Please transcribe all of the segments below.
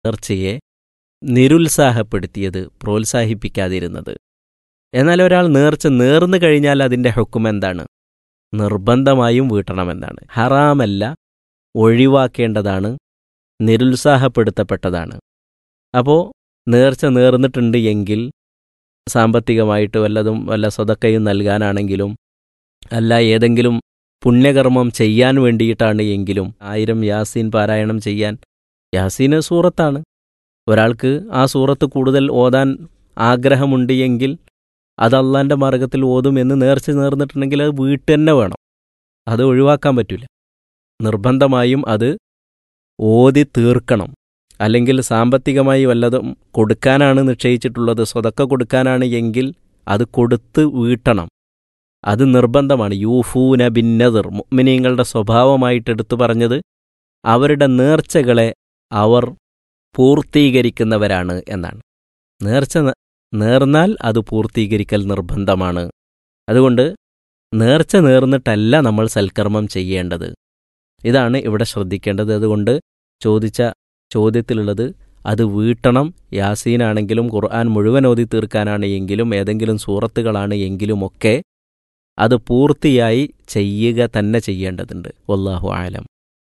നേർച്ചയെ നിരുത്സാഹപ്പെടുത്തിയത് പ്രോത്സാഹിപ്പിക്കാതിരുന്നത് എന്നാൽ ഒരാൾ നേർച്ച നേർന്നു കഴിഞ്ഞാൽ അതിൻ്റെ ഹുക്കും എന്താണ് നിർബന്ധമായും വീട്ടണമെന്നാണ് ഹറാമല്ല ഒഴിവാക്കേണ്ടതാണ് നിരുത്സാഹപ്പെടുത്തപ്പെട്ടതാണ് അപ്പോൾ നേർച്ച നേർന്നിട്ടുണ്ട് എങ്കിൽ സാമ്പത്തികമായിട്ട് വല്ലതും വല്ല സ്വതക്കയും നൽകാനാണെങ്കിലും അല്ല ഏതെങ്കിലും പുണ്യകർമ്മം ചെയ്യാൻ വേണ്ടിയിട്ടാണ് എങ്കിലും ആയിരം യാസീൻ പാരായണം ചെയ്യാൻ യാസീന് സൂറത്താണ് ഒരാൾക്ക് ആ സൂറത്ത് കൂടുതൽ ഓതാൻ ആഗ്രഹമുണ്ട് എങ്കിൽ അത് അള്ളാൻ്റെ മാർഗത്തിൽ ഓതും എന്ന് നേർച്ച നേർന്നിട്ടുണ്ടെങ്കിൽ അത് വീട്ടു തന്നെ വേണം അത് ഒഴിവാക്കാൻ പറ്റില്ല നിർബന്ധമായും അത് ഓതി തീർക്കണം അല്ലെങ്കിൽ സാമ്പത്തികമായി വല്ലതും കൊടുക്കാനാണ് നിശ്ചയിച്ചിട്ടുള്ളത് സ്വതക്ക കൊടുക്കാനാണ് എങ്കിൽ അത് കൊടുത്ത് വീട്ടണം അത് നിർബന്ധമാണ് യൂഫൂന ബിന്നതിർ മുഅ്മിനീങ്ങളുടെ സ്വഭാവമായിട്ട് എടുത്തു പറഞ്ഞത് അവരുടെ നേർച്ചകളെ അവർ പൂർത്തീകരിക്കുന്നവരാണ് എന്നാണ് നേർച്ച ന- നേർന്നാൽ അത് പൂർത്തീകരിക്കൽ നിർബന്ധമാണ് അതുകൊണ്ട് നേർച്ച നേർന്നിട്ടല്ല നമ്മൾ സൽക്കർമ്മം ചെയ്യേണ്ടത് ഇതാണ് ഇവിടെ ശ്രദ്ധിക്കേണ്ടത് അതുകൊണ്ട് ചോദിച്ച ചോദ്യത്തിലുള്ളത് അത് വീട്ടണം യാസീനാണെങ്കിലും ഖുർആൻ മുഴുവൻ ഓതി തീർക്കാനാണ് എങ്കിലും ഏതെങ്കിലും സൂറത്തുകളാണ് എങ്കിലുമൊക്കെ അത് പൂർത്തിയായി ചെയ്യുക തന്നെ ചെയ്യേണ്ടതുണ്ട് വല്ലാഹു ആലം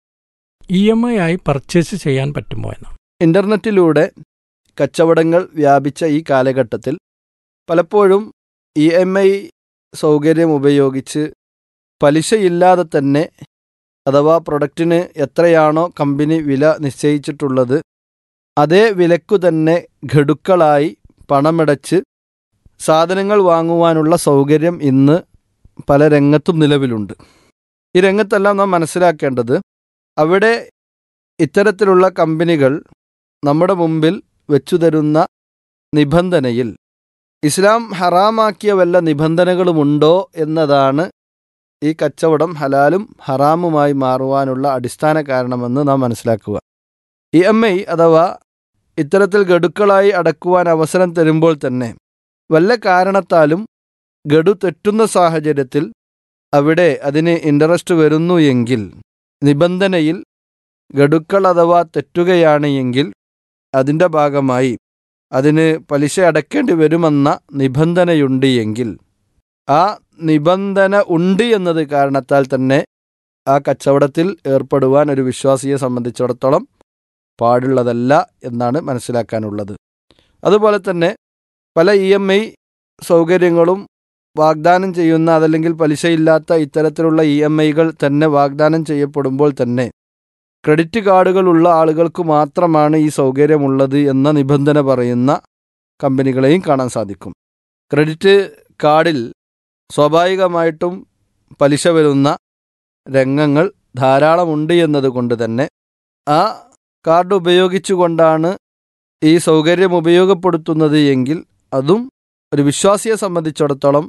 ഇ എം ഐ ആയി പർച്ചേസ് ചെയ്യാൻ പറ്റുമോ എന്നാണ് ഇൻ്റർനെറ്റിലൂടെ കച്ചവടങ്ങൾ വ്യാപിച്ച ഈ കാലഘട്ടത്തിൽ പലപ്പോഴും ഇ എം ഐ സൗകര്യം ഉപയോഗിച്ച് പലിശയില്ലാതെ തന്നെ അഥവാ പ്രൊഡക്റ്റിന് എത്രയാണോ കമ്പനി വില നിശ്ചയിച്ചിട്ടുള്ളത് അതേ വിലക്കു തന്നെ ഘടുക്കളായി പണമടച്ച് സാധനങ്ങൾ വാങ്ങുവാനുള്ള സൗകര്യം ഇന്ന് പല രംഗത്തും നിലവിലുണ്ട് ഈ രംഗത്തെല്ലാം നാം മനസ്സിലാക്കേണ്ടത് അവിടെ ഇത്തരത്തിലുള്ള കമ്പനികൾ നമ്മുടെ മുമ്പിൽ വെച്ചു തരുന്ന നിബന്ധനയിൽ ഇസ്ലാം ഹറാമാക്കിയ വല്ല നിബന്ധനകളുമുണ്ടോ എന്നതാണ് ഈ കച്ചവടം ഹലാലും ഹറാമുമായി മാറുവാനുള്ള അടിസ്ഥാന കാരണമെന്ന് നാം മനസ്സിലാക്കുക ഇ എം ഐ അഥവാ ഇത്തരത്തിൽ ഗഡുക്കളായി അടക്കുവാൻ അവസരം തരുമ്പോൾ തന്നെ വല്ല കാരണത്താലും ഗഡു തെറ്റുന്ന സാഹചര്യത്തിൽ അവിടെ അതിന് ഇൻട്രസ്റ്റ് വരുന്നു എങ്കിൽ നിബന്ധനയിൽ ഗഡുക്കൾ അഥവാ തെറ്റുകയാണ് എങ്കിൽ അതിൻ്റെ ഭാഗമായി അതിന് പലിശ അടക്കേണ്ടി വരുമെന്ന നിബന്ധനയുണ്ട് എങ്കിൽ ആ നിബന്ധന ഉണ്ട് എന്നത് കാരണത്താൽ തന്നെ ആ കച്ചവടത്തിൽ ഏർപ്പെടുവാൻ ഒരു വിശ്വാസിയെ സംബന്ധിച്ചിടത്തോളം പാടുള്ളതല്ല എന്നാണ് മനസ്സിലാക്കാനുള്ളത് അതുപോലെ തന്നെ പല ഇ എം ഐ സൗകര്യങ്ങളും വാഗ്ദാനം ചെയ്യുന്ന അതല്ലെങ്കിൽ പലിശയില്ലാത്ത ഇത്തരത്തിലുള്ള ഇ എം ഐകൾ തന്നെ വാഗ്ദാനം ചെയ്യപ്പെടുമ്പോൾ തന്നെ ക്രെഡിറ്റ് കാർഡുകളുള്ള ആളുകൾക്ക് മാത്രമാണ് ഈ സൗകര്യമുള്ളത് എന്ന നിബന്ധന പറയുന്ന കമ്പനികളെയും കാണാൻ സാധിക്കും ക്രെഡിറ്റ് കാർഡിൽ സ്വാഭാവികമായിട്ടും പലിശ വരുന്ന രംഗങ്ങൾ ധാരാളമുണ്ട് എന്നതുകൊണ്ട് തന്നെ ആ കാർഡ് ഉപയോഗിച്ചുകൊണ്ടാണ് ഈ സൗകര്യം ഉപയോഗപ്പെടുത്തുന്നത് എങ്കിൽ അതും ഒരു വിശ്വാസിയെ സംബന്ധിച്ചിടത്തോളം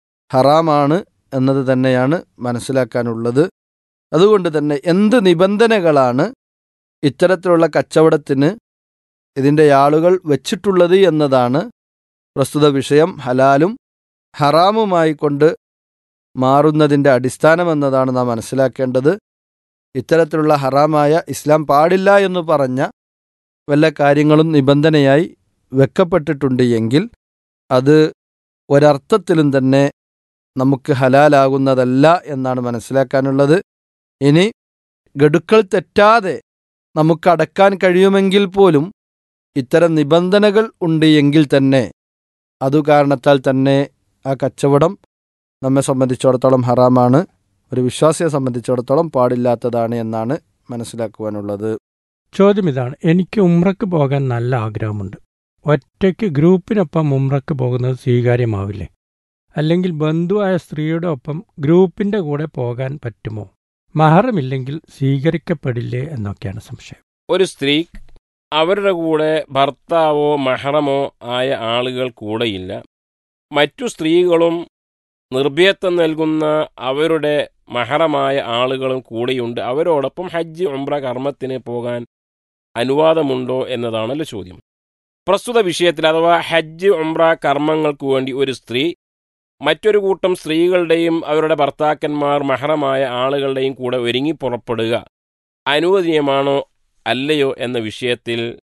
ഹറാമാണ് എന്നത് തന്നെയാണ് മനസ്സിലാക്കാനുള്ളത് അതുകൊണ്ട് തന്നെ എന്ത് നിബന്ധനകളാണ് ഇത്തരത്തിലുള്ള കച്ചവടത്തിന് ഇതിൻ്റെ ആളുകൾ വച്ചിട്ടുള്ളത് എന്നതാണ് പ്രസ്തുത വിഷയം ഹലാലും ഹറാമുമായി കൊണ്ട് മാറുന്നതിൻ്റെ അടിസ്ഥാനമെന്നതാണ് നാം മനസ്സിലാക്കേണ്ടത് ഇത്തരത്തിലുള്ള ഹറാമായ ഇസ്ലാം പാടില്ല എന്ന് പറഞ്ഞ വല്ല കാര്യങ്ങളും നിബന്ധനയായി വെക്കപ്പെട്ടിട്ടുണ്ട് എങ്കിൽ അത് ഒരർത്ഥത്തിലും തന്നെ നമുക്ക് ഹലാലാകുന്നതല്ല എന്നാണ് മനസ്സിലാക്കാനുള്ളത് ഇനി ഗഡുക്കൾ തെറ്റാതെ നമുക്ക് അടക്കാൻ കഴിയുമെങ്കിൽ പോലും ഇത്തരം നിബന്ധനകൾ ഉണ്ട് എങ്കിൽ തന്നെ അതു കാരണത്താൽ തന്നെ ആ കച്ചവടം നമ്മെ സംബന്ധിച്ചിടത്തോളം ഹറാമാണ് ഒരു വിശ്വാസിയെ സംബന്ധിച്ചിടത്തോളം പാടില്ലാത്തതാണ് എന്നാണ് മനസ്സിലാക്കുവാനുള്ളത് ചോദ്യം ഇതാണ് എനിക്ക് ഉമ്രക്ക് പോകാൻ നല്ല ആഗ്രഹമുണ്ട് ഒറ്റയ്ക്ക് ഗ്രൂപ്പിനൊപ്പം ഉമ്രക്ക് പോകുന്നത് സ്വീകാര്യമാവില്ലേ അല്ലെങ്കിൽ ബന്ധുവായ സ്ത്രീയുടെ ഒപ്പം ഗ്രൂപ്പിന്റെ കൂടെ പോകാൻ പറ്റുമോ മഹറമില്ലെങ്കിൽ സ്വീകരിക്കപ്പെടില്ലേ എന്നൊക്കെയാണ് സംശയം ഒരു സ്ത്രീ അവരുടെ കൂടെ ഭർത്താവോ മഹറമോ ആയ ആളുകൾ കൂടെയില്ല മറ്റു സ്ത്രീകളും നിർഭയത്വം നൽകുന്ന അവരുടെ മഹറമായ ആളുകളും കൂടെയുണ്ട് അവരോടൊപ്പം ഹജ്ജ് ഉംറ കർമ്മത്തിന് പോകാൻ അനുവാദമുണ്ടോ എന്നതാണല്ലോ ചോദ്യം പ്രസ്തുത വിഷയത്തിൽ അഥവാ ഹജ്ജ് ഉംറ കർമ്മങ്ങൾക്ക് വേണ്ടി ഒരു സ്ത്രീ മറ്റൊരു കൂട്ടം സ്ത്രീകളുടെയും അവരുടെ ഭർത്താക്കന്മാർ മഹറമായ ആളുകളുടെയും കൂടെ ഒരുങ്ങി പുറപ്പെടുക അനുവദനീയമാണോ അല്ലയോ എന്ന വിഷയത്തിൽ